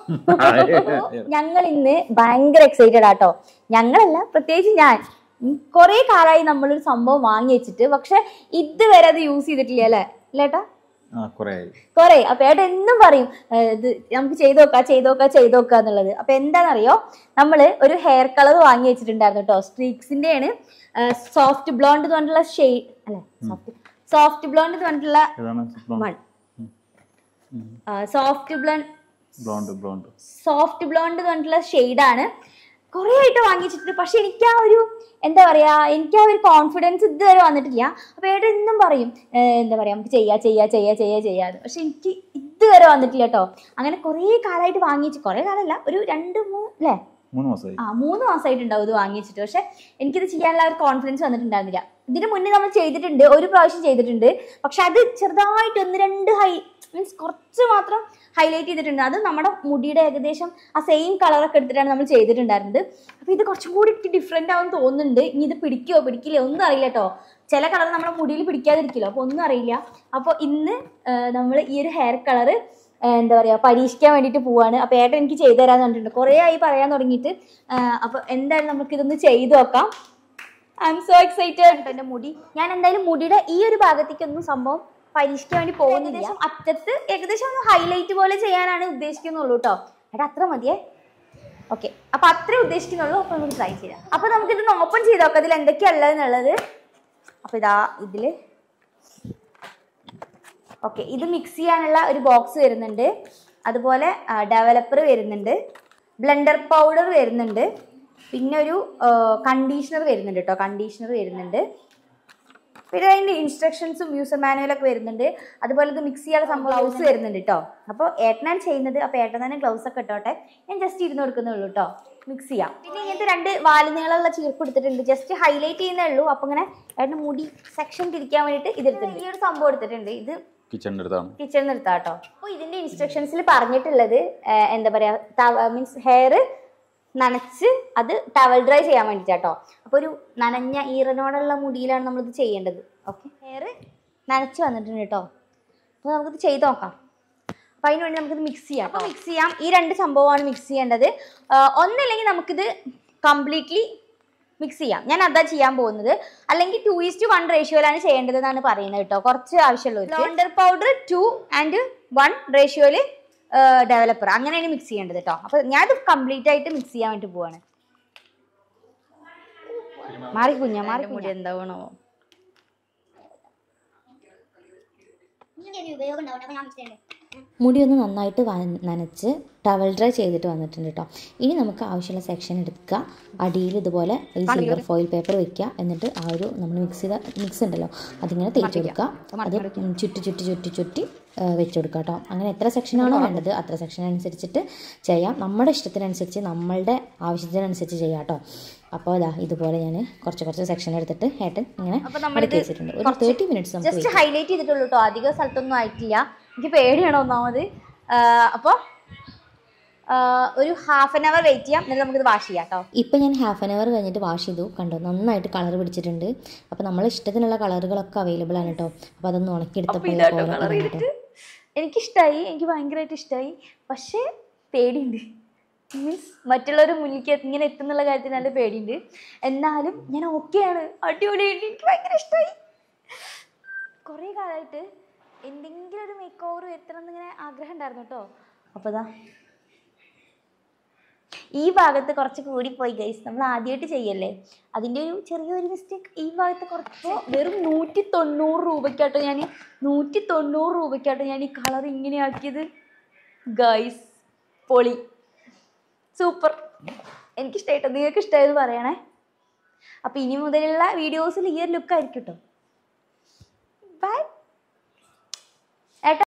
ഞങ്ങൾ ഇന്ന് ഭയങ്കര എക്സൈറ്റഡ് ആട്ടോ ഞങ്ങളല്ല പ്രത്യേകിച്ച് ഞാൻ കുറെ കാലമായി നമ്മളൊരു സംഭവം വാങ്ങി വെച്ചിട്ട് പക്ഷെ ഇതുവരെ അത് യൂസ് ചെയ്തിട്ടില്ല അല്ലേ അല്ലേട്ടാ ആ കുറേ ആയി കുറെ അപ്പൊ ഏട്ടൻ എന്നും പറയും "ഏ, ഇത് നമുക്ക് ചെയ്ത് നോക്കാം ചെയ്ത് നോക്കാം ചെയ്ത് നോക്കാം എന്നുള്ളത് അപ്പൊ എന്താണെന്നറിയോ നമ്മള് ഒരു ഹെയർ കളർ വാങ്ങി വെച്ചിട്ടുണ്ടായിരുന്നു കേട്ടോ സ്ട്രീക്സിന്റെ ആണ് സോഫ്റ്റ് ബ്ലോണ്ട് എന്ന് പറഞ്ഞിട്ടുള്ള ഷെയ്ഡ് അല്ലെ സോഫ്റ്റ് സോഫ്റ്റ് ബ്ലോണ്ട് എന്ന് പറഞ്ഞിട്ടുള്ള ഏതാണ് one soft blonde blonde blonde soft blonde എന്ന് പറഞ്ഞിട്ടുള്ള ഷെയ്ഡാണ് കുറേ ആയിട്ട് വാങ്ങിച്ചിട്ടുണ്ട് പക്ഷെ എനിക്ക് ആ ഒരു എന്താ പറയാ എനിക്ക് ആ ഒരു കോൺഫിഡൻസ് ഇതുവരെ വന്നിട്ടില്ല അപ്പൊ ഏട്ടൻ എന്നും പറയും "ഏഹ് എന്താ പറയാ നമുക്ക് ചെയ്യാ ചെയ്യാ ചെയ്യാ ചെയ്യാ ചെയ്യാന്ന് പക്ഷെ എനിക്ക് ഇതുവരെ വന്നിട്ടില്ല കേട്ടോ അങ്ങനെ കുറേ കാലമായിട്ട് വാങ്ങിച്ച് കുറേ കാലമല്ല ഒരു രണ്ട് മൂന്ന് അല്ലേ മൂന്ന് മാസമായി ആ മൂന്ന് മാസമായിട്ടുണ്ടാവും ഇത് വാങ്ങിച്ചിട്ട് പക്ഷെ എനിക്കിത് ചെയ്യാനുള്ള ഒരു കോൺഫിഡൻസ് വന്നിട്ടുണ്ടായിരുന്നില്ല ഇതിന് മുന്നേ നമ്മൾ ചെയ്തിട്ടുണ്ട് ഒരു പ്രാവശ്യം ചെയ്തിട്ടുണ്ട് പക്ഷെ അത് ചെറുതായിട്ട് ഒന്ന് രണ്ട് ഹൈ മീൻസ് കുറച്ച് മാത്രം ഹൈലൈറ്റ് ചെയ്തിട്ടുണ്ട് അത് നമ്മുടെ മുടിയുടെ ഏകദേശം ആ സെയിം കളറൊക്കെ എടുത്തിട്ടാണ് നമ്മൾ ചെയ്തിട്ടുണ്ടായിരുന്നത് അപ്പോൾ ഇത് കുറച്ചും കൂടി ഡിഫറെൻ്റ് ആവും തോന്നുന്നുണ്ട് ഇനി ഇത് പിടിക്കുമോ പിടിക്കില്ല ഒന്നും അറിയില്ല കേട്ടോ ചില കളർ നമ്മുടെ മുടിയിൽ പിടിക്കാതിരിക്കില്ലോ അപ്പോൾ ഒന്നും അറിയില്ല അപ്പോൾ ഇന്ന് നമ്മൾ ഈ ഒരു ഹെയർ കളറ് എന്താ പറയുക പരീക്ഷിക്കാൻ വേണ്ടിയിട്ട് പോവാണ് അപ്പോൾ ഏട്ടൻ എനിക്ക് ചെയ്തു തരാന്ന് പറഞ്ഞിട്ടുണ്ട് കുറേ ആയി പറയാൻ തുടങ്ങിയിട്ട് അപ്പോൾ എന്തായാലും നമുക്ക് ഇതൊന്ന് ചെയ്തു നോക്കാം ഐ എം സോ എക്സൈറ്റഡ് എൻ്റെ മുടി ഞാൻ എന്തായാലും മുടിയുടെ ഈ ഒരു ഭാഗത്തേക്കൊന്നും സംഭവം പരീക്ഷിക്കാൻ വേണ്ടി പോകുന്നില്ല അറ്റത്ത് ഏകദേശം ഒന്ന് ഹൈലൈറ്റ് പോലെ ചെയ്യാനാണ് ഉദ്ദേശിക്കുന്നുള്ളൂ കേട്ടോ ഏട്ടാ അത്ര മതിയേ ഓക്കെ അപ്പൊ അത്രേ ഉദ്ദേശിക്കുന്നുള്ളൂ അപ്പൊ നമുക്ക് ട്രൈ ചെയ്യാം അപ്പൊ നമുക്ക് ഇതൊന്ന് ഓപ്പൺ ചെയ്ത് നോക്കാം ഇതിൽ എന്തൊക്കെയാ ഉള്ളതെന്നുള്ളത് അപ്പൊ ഇതാ ഇതില് ഓക്കെ ഇത് മിക്സ് ചെയ്യാനുള്ള ഒരു ബോക്സ് വരുന്നുണ്ട് അതുപോലെ ഡെവലപ്പർ വരുന്നുണ്ട് ബ്ലെൻഡർ പൗഡർ വരുന്നുണ്ട് പിന്നെ ഒരു കണ്ടീഷണർ വരുന്നുണ്ട് കേട്ടോ കണ്ടീഷണർ വരുന്നുണ്ട് പിന്നെ അതിൻ്റെ ഇൻസ്ട്രക്ഷൻസും യൂസർ മാനുവലൊക്കെ വരുന്നുണ്ട് അതുപോലെ ഇത് മിക്സ് ചെയ്യാനുള്ള സംഭവം ഗ്ലൗസ് വരുന്നുണ്ട് കേട്ടോ അപ്പോൾ ഏട്ടനാണ് ചെയ്യുന്നത് അപ്പോൾ ഏട്ടൻ തന്നെ ഗ്ലൗസ് ഒക്കെ ഇട്ടോട്ടെ ഞാൻ ജസ്റ്റ് ഇരുന്ന് കൊടുക്കുന്നേ ഉള്ളൂ കേട്ടോ മിക്സ് ചെയ്യാം പിന്നെ ഇങ്ങനത്തെ രണ്ട് വാലുനീളമുള്ള ചീർപ്പ് എടുത്തിട്ടുണ്ട് ജസ്റ്റ് ഹൈലൈറ്റ് ചെയ്യുന്നേ ഉള്ളൂ അപ്പോൾ ഇങ്ങനെ ഏട്ടൻ മുടി സെക്ഷൻ തിരിക്കാൻ വേണ്ടിയിട്ട് ഇതെടുത്തിട്ടുണ്ട് ഈ ഒരു സംഭവം എടുത്തിട്ടുണ്ട് ഇത് കിച്ചണിൻ്റെ അടുത്താണ് കിച്ചണിൽ നിർത്താം കേട്ടോ അപ്പോൾ ഇതിന്റെ ഇൻസ്ട്രക്ഷൻസിൽ പറഞ്ഞിട്ടുള്ളത് ആ, എന്താ പറയാ മീൻസ് ഹെയർ നനച്ച് അത് ടവൽ ഡ്രൈ ചെയ്യാൻ വേണ്ടിയിട്ടാട്ടോ അപ്പോൾ ഒരു നനഞ്ഞ ഈറനോടുള്ള മുടിയിലാണ് നമ്മളിത് ചെയ്യേണ്ടത് ഓക്കെ ഹെയർ നനച്ച് വന്നിട്ടുണ്ട് കേട്ടോ അപ്പോൾ നമുക്കിത് ചെയ്ത് നോക്കാം അപ്പോൾ അതിന് വേണ്ടി നമുക്കിത് മിക്സ് ചെയ്യാം അപ്പോൾ മിക്സ് ചെയ്യാം ഈ രണ്ട് സംഭവമാണ് മിക്സ് ചെയ്യേണ്ടത് ആ, ഒന്നില്ലെങ്കിൽ നമുക്കിത് കംപ്ലീറ്റ്ലി മിക്സ് ചെയ്യാം ഞാൻ അതാ ചെയ്യാൻ പോകുന്നത് അല്ലെങ്കിൽ ടു ഈസ്റ്റ് വൺ റേഷ്യോയിലാണ് ചെയ്യേണ്ടത് എന്നാണ് പറയുന്നത് കേട്ടോ കുറച്ച് ആവശ്യമുള്ളൂ ലോണ്ടർ പൗഡർ ടു ആൻഡ് വൺ റേഷ്യോയിൽ ഡെവലപ്പർ അങ്ങനെയാണ് മിക്സ് ചെയ്യേണ്ടത് കേട്ടോ അപ്പോൾ ഞാനത് കംപ്ലീറ്റ് ആയിട്ട് മിക്സ് ചെയ്യാൻ വേണ്ടി പോവാണ് മാറി കുഞ്ഞ മാറി മുടി എന്താവണോ മുടി ഒന്ന് നന്നായിട്ട് വ- നനച്ച് ടവൽ ഡ്രൈ ചെയ്തിട്ട് വന്നിട്ടുണ്ട് കേട്ടോ ഇനി നമുക്ക് ആവശ്യമുള്ള സെക്ഷൻ എടുക്കുക അടിയിൽ ഇതുപോലെ ഈ സിൽവർ ഫോയിൽ പേപ്പർ വെക്കുക എന്നിട്ട് ആ ഒരു നമ്മൾ മിക്സ് ചെയ്ത മിക്സ് ഉണ്ടല്ലോ അതിങ്ങനെ തേച്ച് കൊടുക്കുക അത് ഉം ചുറ്റി ചുറ്റി ചുറ്റി ചുറ്റി ആ, വെച്ച് കൊടുക്കുക കേട്ടോ അങ്ങനെ എത്ര സെക്ഷനാണോ വേണ്ടത് അത്ര സെക്ഷൻ അനുസരിച്ചിട്ട് ചെയ്യാം നമ്മുടെ ഇഷ്ടത്തിനനുസരിച്ച് നമ്മളുടെ ആവശ്യത്തിനനുസരിച്ച് ചെയ്യാം കേട്ടോ അപ്പോൾ അതാ ഇതുപോലെ ഞാൻ കുറച്ച് കുറച്ച് സെക്ഷൻ എടുത്തിട്ട് ഏട്ടൻ ഇങ്ങനെ മടക്കി വെച്ചിട്ടുണ്ട് ഒരു തേർട്ടി മിനിറ്റ്സ് നമുക്ക് ജസ്റ്റ് ഹൈലൈറ്റ് ചെയ്തിട്ടുള്ളൂ കേട്ടോ അധികം സ്ഥലത്തൊന്നും ആയിട്ടില്ല എനിക്ക് പേടിയാണ് ഒന്നാമത് അപ്പോൾ ഒരു ഹാഫ് ആൻ അവർ വെയിറ്റ് ചെയ്യാം എന്നിട്ട് നമുക്കിത് വാഷ് ചെയ്യാം കേട്ടോ ഇപ്പം ഞാൻ ഹാഫ് ആൻ അവർ കഴിഞ്ഞിട്ട് വാഷ് ചെയ്തു കണ്ടോ നന്നായിട്ട് കളർ പിടിച്ചിട്ടുണ്ട് അപ്പോൾ നമ്മളെ ഇഷ്ടത്തിനുള്ള കളറുകളൊക്കെ അവൈലബിൾ ആണ് കേട്ടോ അപ്പോൾ അതൊന്ന് ഉണക്കിയെടുത്തപ്പോൾ കേട്ടോ എനിക്കിഷ്ടമായി എനിക്ക് ഭയങ്കരമായിട്ട് ഇഷ്ടമായി പക്ഷേ പേടിയുണ്ട് മീൻസ് മറ്റുള്ളവർ മുന്നിലേക്ക് ഇങ്ങനെ എത്തുന്നുള്ള കാര്യത്തിൽ നല്ല പേടിയുണ്ട് എന്നാലും ഞാൻ ഓക്കെയാണ് അടിപൊളിയായിട്ട് എനിക്ക് ഭയങ്കര ഇഷ്ടമായി കുറേ കാലമായിട്ട് എന്തെങ്കിലും ഒരു മേക്ക് ഓവർ വരുത്തണം എന്നിങ്ങനെ ആഗ്രഹം ഉണ്ടായിരുന്നു കേട്ടോ അപ്പോൾ ഇതാ ഈ ഭാഗത്ത് കുറച്ച് കൂടിപ്പോയി ഗൈസ് നമ്മൾ ആദ്യമായിട്ട് ചെയ്യല്ലേ അതിൻ്റെ ഒരു ചെറിയൊരു മിസ്റ്റേക്ക് ഈ ഭാഗത്ത് കുറച്ച് വെറും നൂറ്റി തൊണ്ണൂറ് രൂപയ്ക്കാട്ടോ ഞാൻ നൂറ്റി തൊണ്ണൂറ് രൂപയ്ക്കാട്ടോ ഞാൻ ഈ കളർ ഇങ്ങനെ ആക്കിയത് ഗൈസ് പൊളി സൂപ്പർ എനിക്കിഷ്ടമായിട്ടോ നിങ്ങൾക്ക് ഇഷ്ടമായത് പറയണേ അപ്പോൾ ഇനി മുതലുള്ള വീഡിയോസിൽ ഈ ഒരു ലുക്ക് ആയിരിക്കും കേട്ടോ ബൈ